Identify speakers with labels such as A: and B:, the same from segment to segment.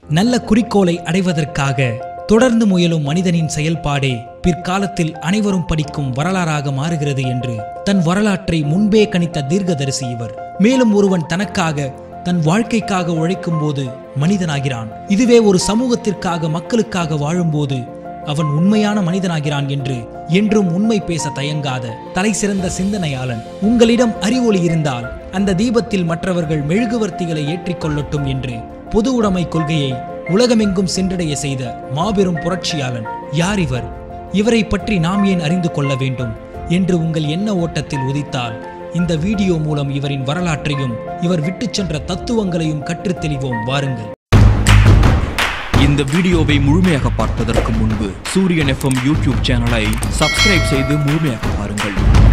A: நல்ல குறிக்கோளை அடைவதற்காக தொடர்ந்து முயலும் மனிதனின் செயல்பாடே பிற்காலத்தில் அனைவரும் படிக்கும் வரலாறாக மாறுகிறது என்று தன் வரலாற்றை முன்பே கணித்த தீர்க்கதரிசி இவர் மேலும் ஒருவன் தனக்காக தன் வாழ்க்கைக்காக உழைக்கும் போது மனிதனாகிறான் இதுவே ஒரு சமூகத்திற்காக மக்களுக்காக வாழும்போது அவன் உண்மையான மனிதனாகிறான் என்று என்றும் உண்மை பேச தயங்காத தலை சிறந்த சிந்தனையாளன் உங்களிடம் அறிவொளி இருந்தால் அந்த தீபத்தில் மற்றவர்கள் மெழுகுவர்த்திகளை ஏற்றிக்கொள்ளட்டும் என்று பொது உடைமை கொள்கையை உலகமெங்கும் சென்றடைய செய்த மாபெரும் புரட்சியாளன் யார் இவர் இவரை பற்றி நாம் ஏன் அறிந்து கொள்ள வேண்டும் என்று உங்கள் எண்ண ஓட்டத்தில் உதித்தால் இந்த வீடியோ மூலம் இவரின் வரலாற்றையும் இவர் விட்டுச் சென்ற தத்துவங்களையும் கற்றுத் தெளிவோம் வாருங்கள்
B: இந்த வீடியோவை முழுமையாக பார்ப்பதற்கு முன்பு சூரியன் எஃப்எம் யூடியூப் சேனலை சப்ஸ்கிரைப் செய்து முழுமையாக பாருங்கள்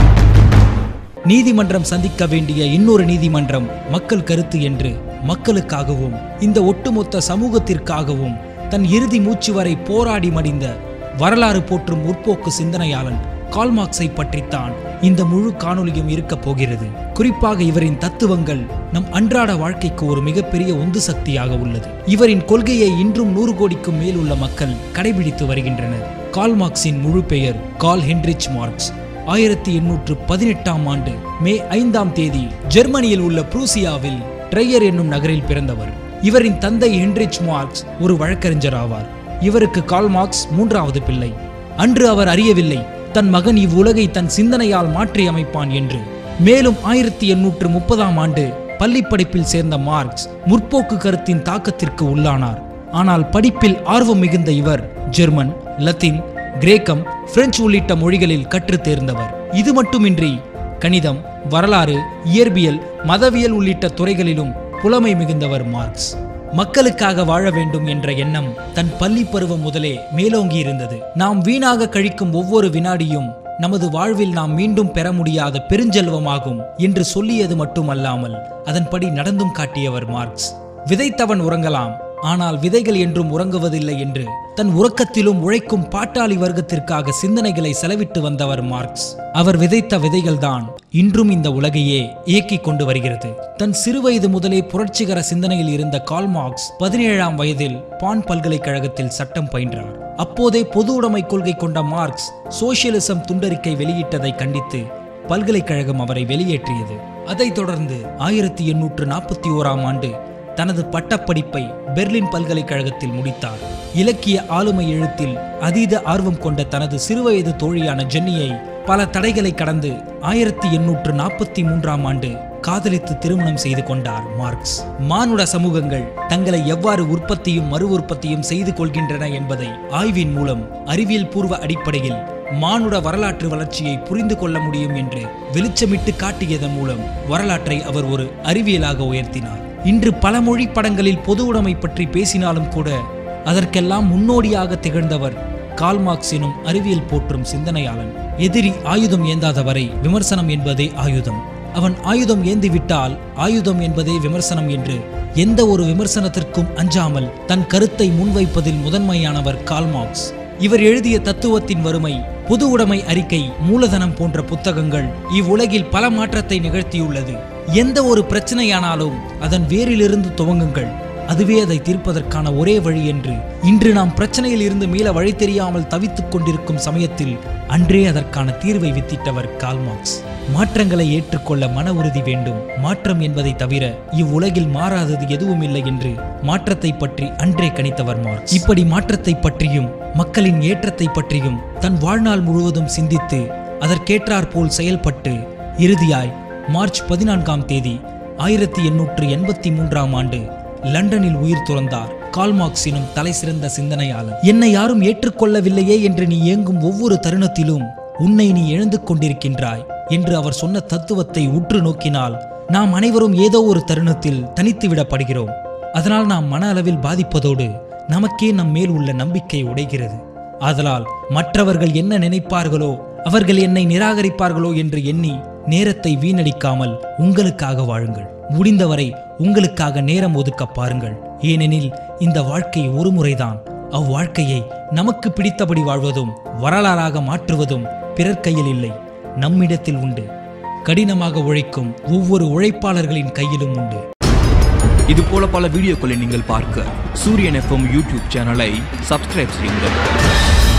A: நீதிமன்றம் சந்திக்க வேண்டிய இன்னொரு நீதிமன்றம் மக்கள் கருத்து என்று மக்களுக்காகவும் இந்த ஒட்டுமொத்த சமூகத்திற்காகவும் தன் இறுதி மூச்சு வரை போராடி மடிந்த வரலாறு போற்றும் முற்போக்கு சிந்தனையாளன் கால்மார்க்ஸை பற்றித்தான் இந்த முழு காணொளியும் இருக்கப் போகிறது குறிப்பாக இவரின் தத்துவங்கள் நம் அன்றாட வாழ்க்கைக்கு ஒரு மிகப்பெரிய உந்து சக்தியாக உள்ளது இவரின் கொள்கையை இன்றும் நூறு கோடிக்கும் மேல் உள்ள மக்கள் கடைபிடித்து வருகின்றனர் கால்மார்க்ஸின் முழு பெயர் கால் ஹென்ரிச் மார்க்ஸ் ஆயிரத்தி எண்ணூற்று பதினெட்டாம் ஆண்டு மே ஐந்தாம் தேதி ஜெர்மனியில் உள்ள புரூசியாவில் ட்ரையர் என்னும் நகரில் பிறந்தவர் இவரின் தந்தை ஹென்ரிச் மார்க்ஸ் ஒரு வழக்கறிஞர் ஆவார் இவருக்கு கால் மார்க்ஸ் மூன்றாவது பிள்ளை அன்று அவர் அறியவில்லை தன் மகன் இவ்வுலகை தன் சிந்தனையால் மாற்றி அமைப்பான் என்று மேலும் ஆயிரத்தி எண்ணூற்று முப்பதாம் ஆண்டு பள்ளிப்படிப்பில் சேர்ந்த மார்க்ஸ் முற்போக்கு கருத்தின் தாக்கத்திற்கு உள்ளானார் ஆனால் படிப்பில் ஆர்வம் மிகுந்த இவர் ஜெர்மன் லத்தீன் கிரேக்கம் பிரெஞ்சு உள்ளிட்ட மொழிகளில் கற்றுத் தேர்ந்தவர் இது மட்டுமின்றி கணிதம் வரலாறு இயற்பியல் மதவியல் உள்ளிட்ட துறைகளிலும் புலமை மிகுந்தவர் மார்க்ஸ் மக்களுக்காக வாழ வேண்டும் என்ற எண்ணம் தன் பள்ளி பருவம் முதலே மேலோங்கி இருந்தது நாம் வீணாக கழிக்கும் ஒவ்வொரு வினாடியும் நமது வாழ்வில் நாம் மீண்டும் பெற முடியாத பெருஞ்செல்வமாகும் என்று சொல்லியது மட்டுமல்லாமல் அதன்படி நடந்தும் காட்டியவர் மார்க்ஸ் விதைத்தவன் உறங்கலாம் ஆனால் விதைகள் என்றும் உறங்குவதில்லை என்று தன் உறக்கத்திலும் உழைக்கும் பாட்டாளி வர்க்கத்திற்காக சிந்தனைகளை செலவிட்டு வந்தவர் மார்க்ஸ் அவர் விதைத்த விதைகள்தான் இன்றும் இந்த உலகையே இயக்கிக் கொண்டு வருகிறது தன் சிறுவயது முதலே புரட்சிகர சிந்தனையில் இருந்த கால் மார்க்ஸ் பதினேழாம் வயதில் பான் பல்கலைக்கழகத்தில் சட்டம் பயின்றார் அப்போதே பொது உடைமை கொள்கை கொண்ட மார்க்ஸ் சோசியலிசம் துண்டறிக்கை வெளியிட்டதை கண்டித்து பல்கலைக்கழகம் அவரை வெளியேற்றியது அதைத் தொடர்ந்து ஆயிரத்தி எண்ணூற்று நாற்பத்தி ஓராம் ஆண்டு தனது பட்டப்படிப்பை பெர்லின் பல்கலைக்கழகத்தில் முடித்தார் இலக்கிய ஆளுமை எழுத்தில் அதீத ஆர்வம் கொண்ட தனது சிறுவயது தோழியான ஜென்னியை பல தடைகளை கடந்து ஆயிரத்தி எண்ணூற்று நாற்பத்தி மூன்றாம் ஆண்டு காதலித்து திருமணம் செய்து கொண்டார் மார்க்ஸ் மானுட சமூகங்கள் தங்களை எவ்வாறு உற்பத்தியும் மறு உற்பத்தியும் செய்து கொள்கின்றன என்பதை ஆய்வின் மூலம் அறிவியல் பூர்வ அடிப்படையில் மானுட வரலாற்று வளர்ச்சியை புரிந்து கொள்ள முடியும் என்று வெளிச்சமிட்டு காட்டியதன் மூலம் வரலாற்றை அவர் ஒரு அறிவியலாக உயர்த்தினார் இன்று பல மொழி படங்களில் பொது உடைமை பற்றி பேசினாலும் கூட அதற்கெல்லாம் முன்னோடியாக திகழ்ந்தவர் கால்மார்க்ஸ் எனும் அறிவியல் போற்றும் சிந்தனையாளன் எதிரி ஆயுதம் ஏந்தாத வரை விமர்சனம் என்பதே ஆயுதம் அவன் ஆயுதம் ஏந்திவிட்டால் ஆயுதம் என்பதே விமர்சனம் என்று எந்த ஒரு விமர்சனத்திற்கும் அஞ்சாமல் தன் கருத்தை முன்வைப்பதில் முதன்மையானவர் கால்மார்க்ஸ் இவர் எழுதிய தத்துவத்தின் வறுமை பொது உடைமை அறிக்கை மூலதனம் போன்ற புத்தகங்கள் இவ்வுலகில் பல மாற்றத்தை நிகழ்த்தியுள்ளது எந்த ஒரு பிரச்சனையானாலும் அதன் வேரிலிருந்து துவங்குங்கள் அதுவே அதை தீர்ப்பதற்கான ஒரே வழி என்று இன்று நாம் பிரச்சனையில் இருந்து மீள வழி தெரியாமல் தவித்துக் கொண்டிருக்கும் சமயத்தில் அன்றே அதற்கான தீர்வை வித்திட்டவர் கால்மார்க்ஸ் மாற்றங்களை ஏற்றுக்கொள்ள மன உறுதி வேண்டும் மாற்றம் என்பதை தவிர இவ்வுலகில் மாறாதது எதுவும் இல்லை என்று மாற்றத்தை பற்றி அன்றே கணித்தவர் மார்க்ஸ் இப்படி மாற்றத்தை பற்றியும் மக்களின் ஏற்றத்தை பற்றியும் தன் வாழ்நாள் முழுவதும் சிந்தித்து அதற்கேற்றாற் போல் செயல்பட்டு இறுதியாய் மார்ச் பதினான்காம் தேதி ஆயிரத்தி எண்ணூற்று எண்பத்தி மூன்றாம் ஆண்டு லண்டனில் உயிர் துறந்தார் கால்மார்க்ஸ் எனும் தலை சிறந்த சிந்தனையாளர் என்னை யாரும் ஏற்றுக்கொள்ளவில்லையே என்று நீ ஏங்கும் ஒவ்வொரு தருணத்திலும் உன்னை நீ எழுந்து கொண்டிருக்கின்றாய் என்று அவர் சொன்ன தத்துவத்தை உற்று நோக்கினால் நாம் அனைவரும் ஏதோ ஒரு தருணத்தில் தனித்து விடப்படுகிறோம் அதனால் நாம் மன அளவில் பாதிப்பதோடு நமக்கே நம் மேல் உள்ள நம்பிக்கை உடைகிறது ஆதலால் மற்றவர்கள் என்ன நினைப்பார்களோ அவர்கள் என்னை நிராகரிப்பார்களோ என்று எண்ணி நேரத்தை வீணடிக்காமல் உங்களுக்காக வாழுங்கள் முடிந்தவரை உங்களுக்காக நேரம் ஒதுக்க பாருங்கள் ஏனெனில் இந்த வாழ்க்கை ஒரு முறைதான் அவ்வாழ்க்கையை நமக்கு பிடித்தபடி வாழ்வதும் வரலாறாக மாற்றுவதும் பிறர் கையில் இல்லை நம்மிடத்தில் உண்டு கடினமாக உழைக்கும் ஒவ்வொரு உழைப்பாளர்களின் கையிலும் உண்டு
B: இது போல பல வீடியோக்களை நீங்கள் பார்க்க சூரியன் எஃப்எம் யூடியூப் சேனலை சப்ஸ்கிரைப் செய்யுங்கள்